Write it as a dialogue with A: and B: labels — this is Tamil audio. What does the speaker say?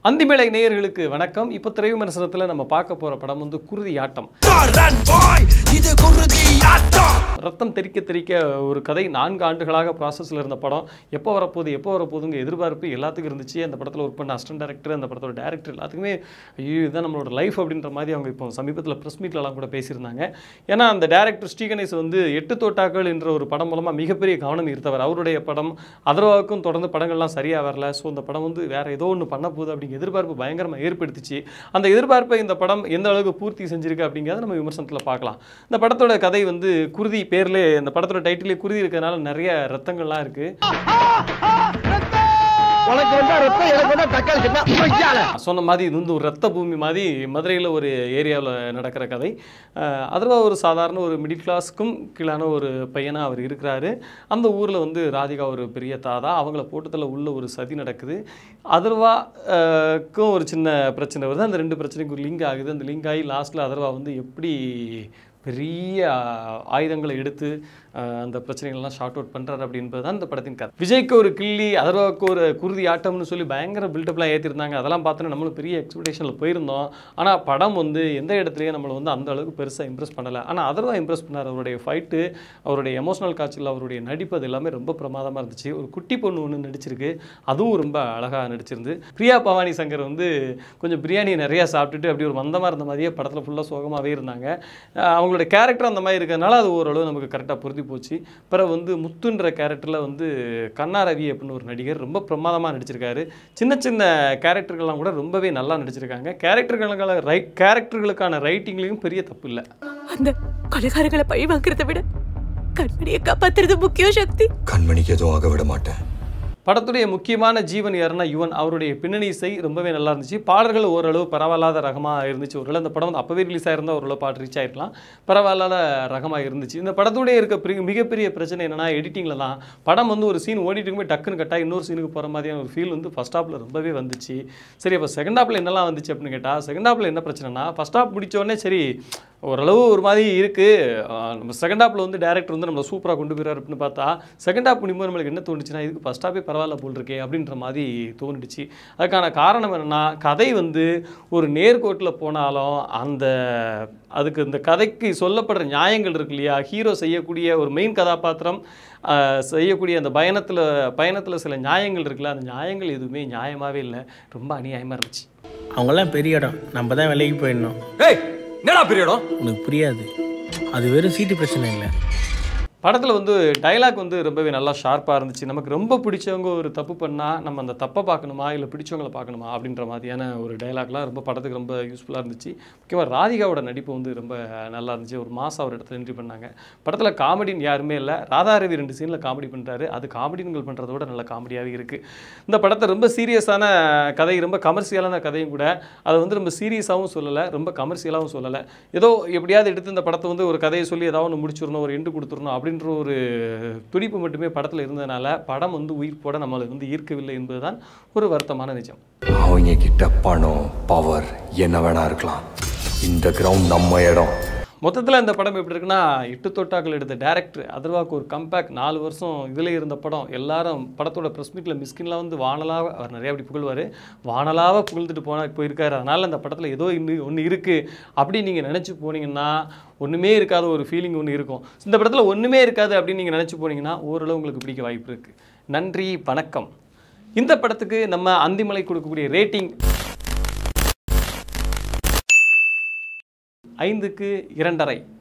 A: அந்திமேளை நேயர்களுக்கு வணக்கம் இப்போ திரை விமர்சனத்தில் நம்ம பார்க்க போகிற படம் வந்து குருதி ஆட்டம்
B: இது குருதி ஆட்டம்
A: ரத்தம் தெறிக்க தெறிக்க ஒரு கதை நான்கு ஆண்டுகளாக ப்ராசஸில் இருந்த படம் எப்போ வரப்போகுது எப்போ வரப்போகுதுங்க எதிர்பார்ப்பு எல்லாத்துக்கும் இருந்துச்சு அந்த படத்தில் ஒர்க் பண்ண அசிஸ்டன்ட் டேரக்டர் அந்த படத்தோட டேரக்டர் எல்லாத்துக்குமே ஐயோ இதுதான் நம்மளோட லைஃப் அப்படின்ற மாதிரி அவங்க இப்போ சமீபத்தில் ப்ரெஸ் மீட்லலாம் கூட பேசியிருந்தாங்க ஏன்னா அந்த டேரக்டர் ஸ்ரீகணேஷ் வந்து எட்டு தோட்டாக்கள் என்ற ஒரு படம் மூலமாக மிகப்பெரிய கவனம் ஈர்த்தவர் அவருடைய படம் அதர்வாவுக்கும் தொடர்ந்து படங்கள்லாம் சரியாக வரல ஸோ அந்த படம் வந்து வேற ஏதோ ஒன்று பண்ண போகுது அப்படிங்கிற எதிர்பார்ப்பு பயங்கரமாக ஏற்படுத்திச்சு அந்த எதிர்பார்ப்பை இந்த படம் எந்த அளவுக்கு பூர்த்தி செஞ்சிருக்கு அப்படிங்கிறத நம்ம விமர்சனத்தில் பார்க்கலாம் இந்த படத்தோட கதை வந்து குருதி பேர்லே இந்த படத்தோட டைட்டிலே குருதி இருக்கிறதுனால நிறைய ரத்தங்கள்லாம் இருக்கு
C: உனக்கு வந்தா ரத்தம் எனக்கு வந்தா தக்காளி சட்னா பொய்யால
A: சொன்ன மாதிரி இது வந்து ஒரு ரத்த பூமி மாதிரி மதுரையில் ஒரு ஏரியாவில் நடக்கிற கதை அதுவா ஒரு சாதாரண ஒரு மிடில் கிளாஸ்க்கும் கீழான ஒரு பையனாக அவர் இருக்கிறாரு அந்த ஊரில் வந்து ராதிகா ஒரு பெரிய தாதா அவங்கள போட்டத்தில் உள்ள ஒரு சதி நடக்குது அதர்வா அஹ், க்கும் ஒரு சின்ன பிரச்சனை வருது அந்த ரெண்டு பிரச்சனைக்கும் ஒரு லிங்க் ஆகுது அந்த லிங்க் ஆகி லாஸ்ட்டில் அதர்வா வந்து எப்படி பெரிய ஆ- ஆயுதங்களை எடுத்து ஆஹ், அந்த பிரச்சனைகள்லாம் ஷார்ட் அவுட் பண்ணுறாரு அப்படின்றது தான் இந்த படத்தின் கதை விஜய்க்கு ஒரு கிள்ளி அதர்வாவுக்கு ஒரு குருதி ஆட்டம்னு சொல்லி பயங்கர பில்டப்லாம் ஏற்றிருந்தாங்க அதெல்லாம் பார்த்தோன்னா நம்மளும் பெரிய எக்ஸ்பெக்டேஷனில் போயிருந்தோம் ஆனால் படம் வந்து எந்த இடத்துலையும் நம்மளை வந்து அந்த அளவுக்கு பெருசாக இம்ப்ரெஸ் பண்ணலை ஆனால் அதர்வா இம்ப்ரெஸ் பண்ணார் அவருடைய ஃபைட்டு அவருடைய எமோஷனல் காட்சியில் அவருடைய நடிப்பு அது எல்லாமே ரொம்ப பிரமாதமாக இருந்துச்சு ஒரு குட்டி பொண்ணு ஒன்று நடிச்சிருக்கு அதுவும் ரொம்ப அழகாக நடிச்சிருந்து பிரியா பவானி சங்கர் வந்து கொஞ்சம் பிரியாணி நிறையா சாப்பிட்டுட்டு அப்படி ஒரு மந்தமாக இருந்த மாதிரியே படத்தில் ஃபுல்லாக சோகமாகவே இருந்தாங்க அஹ் அவங்களோட கேரக்டர் அந்த மாதிரி இருக்கிறதுனால அது ஓரளவு நமக்கு கரெக்டாக பொருந்தி போச்சு பிறகு வந்து முத்துன்ற கேரக்டரில் வந்து கண்ணா ரவி அப்படின்னு ஒரு நடிகர் ரொம்ப பிரமாதமாக நடிச்சிருக்காரு சின்ன சின்ன கேரக்டர்கள்லாம் கூட ரொம்பவே நல்லா நடிச்சிருக்காங்க கேரக்டர்களுக்கான ரை கேரக்டர்களுக்கான ரைட்டிங்லேயும் பெரிய தப்பு இல்லை
D: அந்த கொலைகாரங்களை பழி வாங்குறதை விட கண்மணியை காப்பாத்துறது முக்கிய சக்தி
B: கண்மணிக்கு எதுவும் ஆக விட மாட்டேன்
A: படத்துடைய முக்கியமான ஜீவன் யாருன்னா யுவன் அவருடைய பின்னணி இசை ரொம்பவே நல்லா இருந்துச்சு பாடல்கள் ஓரளவு பரவாயில்லாத ரகமாக இருந்துச்சு ஒருவேளை இந்த படம் வந்து அப்போவே ரிலீஸ் ஆயிருந்தா ஓரளவு பாட்டு ரீச் ஆயிருக்கலாம் பரவாயில்லாத ரகமாக இருந்துச்சு இந்த படத்துடைய இருக்க பெரிய- மிகப்பெரிய பிரச்சனை என்னன்னா எடிட்டிங்கில் தான் படம் வந்து ஒரு சீன் ஓடிட்டு இருக்கும்போது டக்குன்னு கட்டா இன்னொரு சீனுக்கு போகிற மாதிரியான ஒரு ஃபீல் வந்து ஃபஸ்ட் ஹாப்பில் ரொம்பவே வந்துச்சு சரி அப்போ செகண்ட் ஹாப்பில் என்னெல்லாம் வந்துச்சு அப்படின்னு கேட்டால் செகண்ட் ஹாப்பில் என்ன பிரச்சனைனா ஃபஸ்ட் ஹாப் முடிச்ச உடனே சரி ஓரளவு ஒரு மாதிரி இருக்குது நம்ம செகண்ட் ஹாப்பில் வந்து டேரக்டர் வந்து நம்மளை சூப்பராக கொண்டு போயிறாரு அப்படின்னு பார்த்தா செகண்ட் ஹாப் முடியும்போது நம்மளுக்கு என்ன தோணுச்சுன்னா இதுக்கு ஃபஸ்ட் ஹாப்பே பரவாயில்ல போல் இருக்கே அப்படின்ற மாதிரி தோணுச்சு அதுக்கான காரணம் என்னென்னா கதை வந்து ஒரு நேர்கோட்டில் போனாலும் அந்த அதுக்கு இந்த கதைக்கு சொல்லப்படுற நியாயங்கள் இருக்கு இல்லையா ஹீரோ செய்யக்கூடிய ஒரு மெயின் கதாபாத்திரம் ஆஹ், செய்யக்கூடிய அந்த பயணத்தில் பயணத்தில் சில நியாயங்கள் இருக்குல்ல அந்த நியாயங்கள் எதுவுமே நியாயமாகவே இல்லை ரொம்ப அநியாயமாக இருந்துச்சு
E: அவங்கெல்லாம் பெரிய இடம் நம்ம தான் விலைக்கு போயிடணும்
B: ஏய் என்னடா பெரிய இடம்
E: உனக்கு புரியாது அது வெறும் சீட்டு பிரச்சனை இல்லை
A: படத்தில் வந்து டைலாக் வந்து ரொம்பவே நல்லா ஷார்ப்பாக இருந்துச்சு நமக்கு ரொம்ப பிடிச்சவங்க ஒரு தப்பு பண்ணால் நம்ம அந்த தப்பை பார்க்கணுமா இல்லை பிடிச்சவங்களை பார்க்கணுமா அப்படின்ற மாதிரியான ஒரு டைலாக்லாம் ரொம்ப படத்துக்கு ரொம்ப யூஸ்ஃபுல்லாக இருந்துச்சு முக்கியமாக ராதிகாவோட நடிப்பு வந்து ரொம்ப நல்லா இருந்துச்சு ஒரு மாதம் ஒரு இடத்துல என்ட்ரி பண்ணாங்க படத்தில் காமெடின்னு யாருமே இல்லை ராதாரவி ரெண்டு சீனில் காமெடி பண்ணுறாரு அது காமெடின்கள் பண்ணுறத விட நல்ல காமெடியாகவே இருக்குது இந்த படத்தை ரொம்ப சீரியஸான கதை ரொம்ப கமர்ஷியலான கதையும் கூட அதை வந்து ரொம்ப சீரியஸாகவும் சொல்லலை ரொம்ப கமர்ஷியலாகவும் சொல்லலை ஏதோ எப்படியாவது எடுத்து இந்த படத்தை வந்து ஒரு கதையை சொல்லி ஏதாவது ஒன்று முடிச்சிடணும் ஒரு எண்டு கொடுத்துடணும் அப்படின்ற ஒரு துடிப்பு மட்டுமே படத்தில் இருந்ததுனால படம் வந்து உயிர் போட நம்மளை வந்து ஈர்க்கவில்லை என்பதுதான் ஒரு வருத்தமான நிஜம்
B: அவங்க கிட்ட பணம் பவர் என்ன வேணா இருக்கலாம் இந்த கிரவுண்ட் நம்ம இடம்
A: மொத்தத்தில் இந்த படம் எப்படி இருக்குன்னா எட்டு தொட்டாக்கள் எடுத்த டேரக்டர் அதர்வாக்கு ஒரு கம்பேக் நாலு வருஷம் இதில் இருந்த படம் எல்லாரும் படத்தோட ப்ரெஸ் மீட்டில் மிஸ்கின்லாம் வந்து வானலாக அவர் நிறைய அப்படி புகழ்வார் வானலாக புகழ்ந்துட்டு போனா போயிருக்காரு அதனால் அந்த படத்தில் ஏதோ இன்னும் ஒன்று இருக்குது அப்படி நீங்கள் நினச்சி போனீங்கன்னா ஒன்றுமே இருக்காத ஒரு ஃபீலிங் ஒன்று இருக்கும் இந்த படத்தில் ஒன்றுமே இருக்காது அப்படின்னு நீங்கள் நினச்சி போனீங்கன்னா ஓரளவு உங்களுக்கு பிடிக்க வாய்ப்பு இருக்குது நன்றி வணக்கம் இந்த படத்துக்கு நம்ம அந்திமலை கொடுக்கக்கூடிய ரேட்டிங் ஐந்துக்கு இரண்டரை